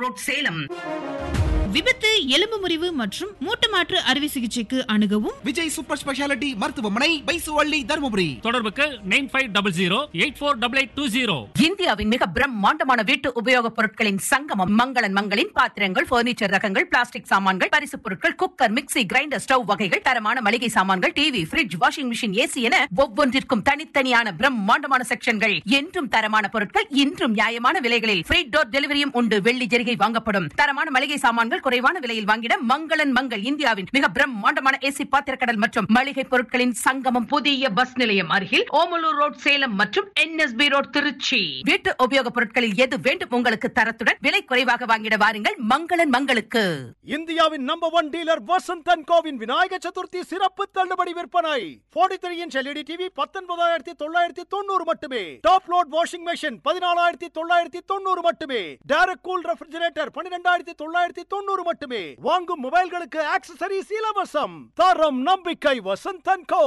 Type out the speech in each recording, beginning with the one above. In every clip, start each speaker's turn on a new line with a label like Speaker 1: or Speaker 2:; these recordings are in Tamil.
Speaker 1: ஓமலூர் ரோட் சேலம்
Speaker 2: விபத்து எலும்பு முறிவு மற்றும் மூட்டு மாற்று அறுவை சிகிச்சைக்கு அணுகவும்
Speaker 3: விஜய் சூப்பர் ஸ்பெஷாலிட்டி மருத்துவமனை பைசுவள்ளி தருமபுரி
Speaker 4: தொடர்புக்கு nine five double zero eight four double eight two zero
Speaker 1: இந்தியாவின் மிக பிரம்மாண்டமான வீட்டு உபயோகப் பொருட்களின் சங்கமம் மங்களன் மங்களின் பாத்திரங்கள் பர்னிச்சர் ரகங்கள் பிளாஸ்டிக் சாமான்கள் பரிசுப் பொருட்கள் குக்கர் மிக்ஸி கிரைண்டர் ஸ்டவ் வகைகள் தரமான மளிகை சாமான்கள் TV fridge washing machine AC என ஒவ்வொன்றிற்கும் தனித்தனியான பிரம்மாண்டமான செக்ஷன்கள் என்றும் தரமான பொருட்கள் இன்றும் நியாயமான விலைகளில் ஃப்ரீ டோர் டெலிவரியும் உண்டு வெள்ளி ஜெரிகை வாங்கப்படும் தரமான மளிகை சாமான்கள் குறைவான விலையில் வாங்கிட மங்களன் மங்கள் இந்தியாவின் மிக பிரம்மாண்டமான ஏசி பாத்திரக்கடல் மற்றும் மளிகை பொருட்களின் சங்கமம் புதிய பஸ் நிலையம் அருகில் ஓமலூர் ரோட் சேலம் மற்றும் என்எஸ்பி ரோட் திருச்சி வீட்டு உபயோகப் பொருட்களில் எது வேண்டும் உங்களுக்கு தரத்துடன் விலை குறைவாக வாங்கிட வாருங்கள் மங்களன் மங்களுக்கு
Speaker 5: இந்தியாவின் number one dealer Vasanth and கோவின் விநாயக சதுர்த்தி சிறப்பு தள்ளுபடி விற்பனை 43 த்ரீ இன்ச் எல்இடி டிவி பத்தொன்பதாயிரத்தி தொள்ளாயிரத்தி தொண்ணூறு மட்டுமே டாப் லோட் வாஷிங் மெஷின் பதினாலாயிரத்தி தொள்ளாயிரத்தி தொண்ணூறு மட்டுமே டேரக்ட் கூல் ரெஃப்ரிஜரேட்டர் பன்னிரெண்டாயிரத்தி தொள்ளாயிரத்தி தொண்ணூறு மட்டுமே வாங்கும் மொபைல்களுக்கு ஆக்சசரிஸ் இலவசம் தரம் நம்பிக்கை வசந்த் அண்ட் கோ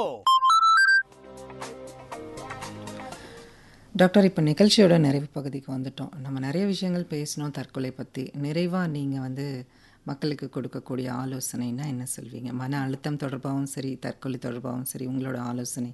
Speaker 6: டாக்டர் இப்போ நிகழ்ச்சியோட நிறைவு பகுதிக்கு வந்துட்டோம் நம்ம நிறைய விஷயங்கள் பேசினோம் தற்கொலை பற்றி நிறைவாக நீங்கள் வந்து மக்களுக்கு கொடுக்கக்கூடிய ஆலோசனைனா என்ன சொல்வீங்க மன அழுத்தம் தொடர்பாகவும் சரி தற்கொலை தொடர்பாகவும் சரி உங்களோட ஆலோசனை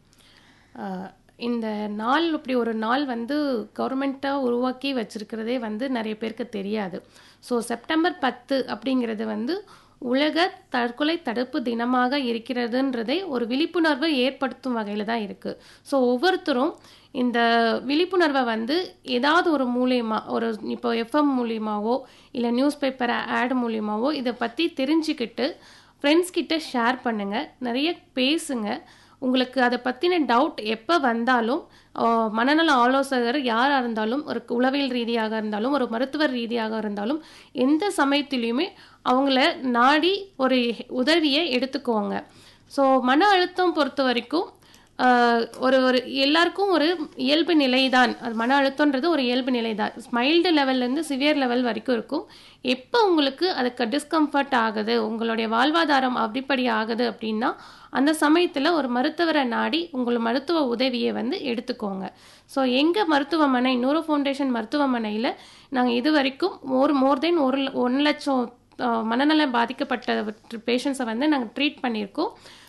Speaker 7: ஆஹ் இந்த நாள் இப்படி ஒரு நாள் வந்து கவர்மெண்ட்டாக உருவாக்கி வச்சிருக்கிறதே வந்து நிறைய பேருக்கு தெரியாது ஸோ செப்டம்பர் பத்து அப்படிங்கிறது வந்து உலக தற்கொலை தடுப்பு தினமாக இருக்கிறதுன்றதே ஒரு விழிப்புணர்வை ஏற்படுத்தும் வகையில் தான் இருக்குது ஸோ ஒவ்வொருத்தரும் இந்த விழிப்புணர்வை வந்து ஏதாவது ஒரு மூலியமா ஒரு இப்போ எஃப்எம் மூலியமாவோ இல்லை நியூஸ் பேப்பர் ஆட் மூலியமாவோ இதை பற்றி தெரிஞ்சுக்கிட்டு ஃப்ரெண்ட்ஸ் கிட்ட ஷேர் பண்ணுங்கள் நிறைய பேசுங்க உங்களுக்கு அதை பற்றின டவுட் எப்போ வந்தாலும் ஆஹ், மனநல ஆலோசகர் யாராக இருந்தாலும் ஒரு உளவியல் ரீதியாக இருந்தாலும் ஒரு மருத்துவர் ரீதியாக இருந்தாலும் எந்த சமயத்திலையுமே அவங்கள நாடி ஒரு உதவியை எடுத்துக்கோங்க ஸோ மன அழுத்தம் பொறுத்த வரைக்கும் ஆஹ், ஒரு ஒரு எல்லாருக்கும் ஒரு இயல்பு நிலை தான் அது மன அழுத்தம்ன்றது ஒரு இயல்பு நிலை தான் மைல்டு லெவல்லேருந்து சிவியர் லெவல் வரைக்கும் இருக்கும் எப்போ உங்களுக்கு அதுக்கு டிஸ்கம்ஃபர்ட் ஆகுது உங்களுடைய வாழ்வாதாரம் அப்படிப்படி ஆகுது அப்படின்னா அந்த சமயத்தில் ஒரு மருத்துவரை நாடி உங்கள் மருத்துவ உதவியை வந்து எடுத்துக்கோங்க ஸோ எங்கள் மருத்துவமனை நூரோ ஃபவுண்டேஷன் மருத்துவமனையில் நாங்கள் இது வரைக்கும் மோர் மோர் தென் ஒரு ல- ஒன் லட்சம் ஆஹ், மனநலம் பாதிக்கப்பட்ட பேஷண்ட்ஸை வந்து நாங்கள் ட்ரீட் பண்ணியிருக்கோம்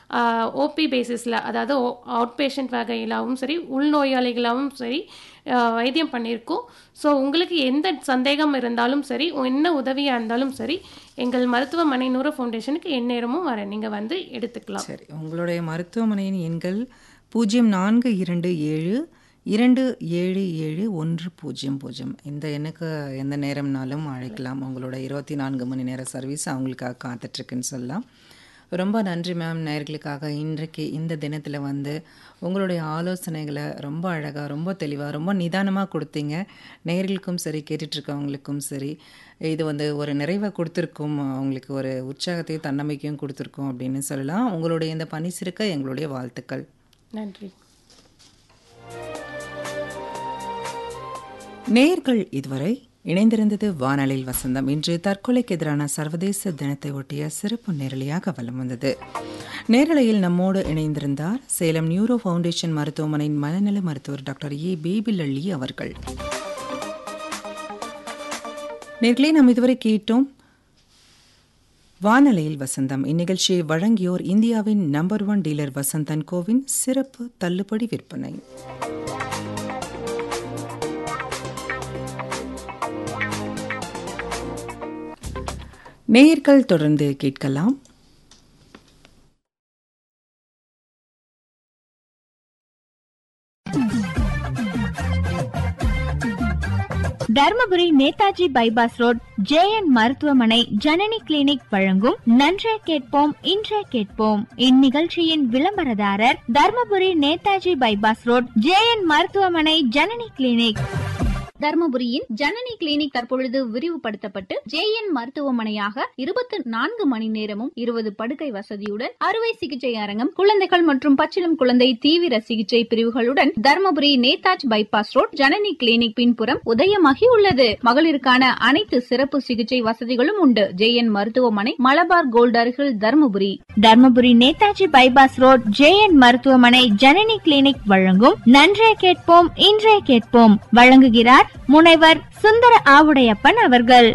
Speaker 7: ஓபி பேசிஸில் அதாவது அவுட் பேஷண்ட் வகையிலாவும் சரி உள்நோயாளிகளாகவும் சரி ஆஹ், வைத்தியம் பண்ணியிருக்கோம் ஸோ உங்களுக்கு எந்த சந்தேகம் இருந்தாலும் சரி என்ன உதவியாக இருந்தாலும் சரி எங்கள் மருத்துவமனை நூறு ஃபவுண்டேஷனுக்கு எந்நேரமும் வர நீங்கள் வந்து எடுத்துக்கலாம்
Speaker 6: சரி உங்களுடைய மருத்துவமனையின் எண்கள் பூஜ்ஜியம் நான்கு இரண்டு ஏழு இரண்டு ஏழு ஏழு ஒன்று பூஜ்ஜியம் பூஜ்ஜியம் இந்த எண்ணுக்கு எந்த நேரம்னாலும் அழைக்கலாம் உங்களோட இருபத்தி நான்கு மணி நேர சர்வீஸ் அவங்களுக்காக காத்துட்ருக்குன்னு சொல்லலாம் ரொம்ப நன்றி மேம் நேயர்களுக்காக இன்றைக்கு இந்த தினத்தில் வந்து உங்களுடைய ஆலோசனைகளை ரொம்ப அழகாக ரொம்ப தெளிவாக ரொம்ப நிதானமாக கொடுத்தீங்க நேயர்களுக்கும் சரி கேட்டுட்ருக்கவங்களுக்கும் சரி இது வந்து ஒரு நிறைவை கொடுத்துருக்கும் அவங்களுக்கு ஒரு உற்சாகத்தையும் தன்னம்பிக்கையும் கொடுத்துருக்கோம் அப்படின்னு சொல்லலாம் உங்களுடைய இந்த பணி சிறுக்க எங்களுடைய வாழ்த்துக்கள்
Speaker 7: நன்றி
Speaker 6: நேயர்கள் இதுவரை இணைந்திருந்தது வானலில் வசந்தம் இன்று தற்கொலைக்கு எதிரான சர்வதேச தினத்தை ஒட்டிய சிறப்பு நேரலையாக வலம் வந்தது நேரலையில் நம்மோடு இணைந்திருந்தார் சேலம் நியூரோ ஃபவுண்டேஷன் மருத்துவமனையின் மனநல மருத்துவர் டாக்டர் ஏ பேபிலள்ளி அவர்கள் நேர்களே நாம் இதுவரை கேட்டோம் வானலையில் வசந்தம் இந்நிகழ்ச்சியை வழங்கியோர் இந்தியாவின் நம்பர் ஒன் டீலர் வசந்தன் கோவின் சிறப்பு தள்ளுபடி விற்பனை நேயர்கள் தொடர்ந்து கேட்கலாம்
Speaker 8: Dharmapuri Netaji bypass road JN மருத்துவமனை ஜனனி கிளினிக் வழங்கும் நன்றே கேட்போம் இன்றே கேட்போம் இந்நிகழ்ச்சியின் விளம்பரதாரர் Dharmapuri Netaji bypass road JN மருத்துவமனை ஜனனி கிளினிக்
Speaker 9: தர்மபுரியின் ஜனனி கிளினிக் தற்பொழுது விரிவுபடுத்தப்பட்டு ஜேஎன் மருத்துவமனையாக இருபத்தி நான்கு மணி நேரமும் இருபது படுக்கை வசதியுடன் அறுவை சிகிச்சை அரங்கம் குழந்தைகள் மற்றும் பச்சிளம் குழந்தை தீவிர சிகிச்சை பிரிவுகளுடன் Dharmapuri Netaji bypass road Janani clinic பின்புறம் உதயமாகி உள்ளது மகளிருக்கான அனைத்து சிறப்பு சிகிச்சை வசதிகளும் உண்டு ஜேஎன் மருத்துவமனை மலபார் கோல்ட் அருகில் Dharmapuri
Speaker 8: Dharmapuri Netaji bypass road JN மருத்துவமனை ஜனனி கிளினிக் வழங்கும் நன்றே கேட்போம் இன்றே கேட்போம் வழங்குகிறார் முனைவர் சுந்தர ஆவுடையப்பன் அவர்கள்